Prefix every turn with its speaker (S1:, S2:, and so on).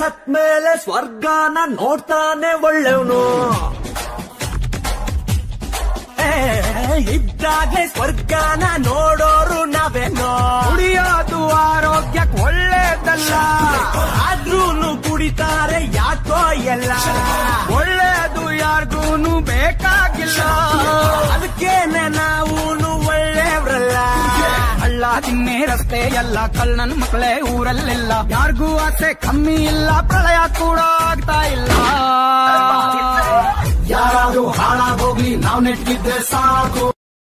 S1: ಸತ್ಮೇಲೆ ಸ್ವರ್ಗನ ನೋಡ್ತಾನೆ ಒಳ್ಳೆವನು ಇದ್ದಾಗ್ಲೇ ಸ್ವರ್ಗನ ನೋಡೋರು ನಾವೇನೋ
S2: ಕುಡಿಯೋದು ಆರೋಗ್ಯಕ್ಕೆ ಒಳ್ಳೇದಲ್ಲ
S1: ಆದ್ರೂನು ಕುಡಿತಾರೆ ಯಾಕೋ ಎಲ್ಲ
S2: ಒಳ್ಳೇದು ಯಾರಿಗೂನು ಬೇಕಾಗಿಲ್ಲ
S1: ಅದಕ್ಕೇನೆ ನಾವೂನು ಒಳ್ಳೆಯವ್ರಲ್ಲ
S2: ಹಳ್ಳ ದಿನ್ನೆ ರಸ್ತೆ ಎಲ್ಲ ಕಳ್ಳನ ಮಕ್ಕಳೇ ಊರಲ್ಲೆಲ್ಲ ಯಾರಿಗೂ ಆಸೆ ಕಮ್ಮಿ ಇಲ್ಲ ಪ್ರಳಯ ಕೂಡ ಆಗ್ತಾ ಇಲ್ಲ
S1: ಯಾರಾದ್ರೂ ಹಾಳಾಗೋಗ್ಲಿ ನಾವ್ ನೆಟ್ಟಿದ್ರೆ ಸಾಕು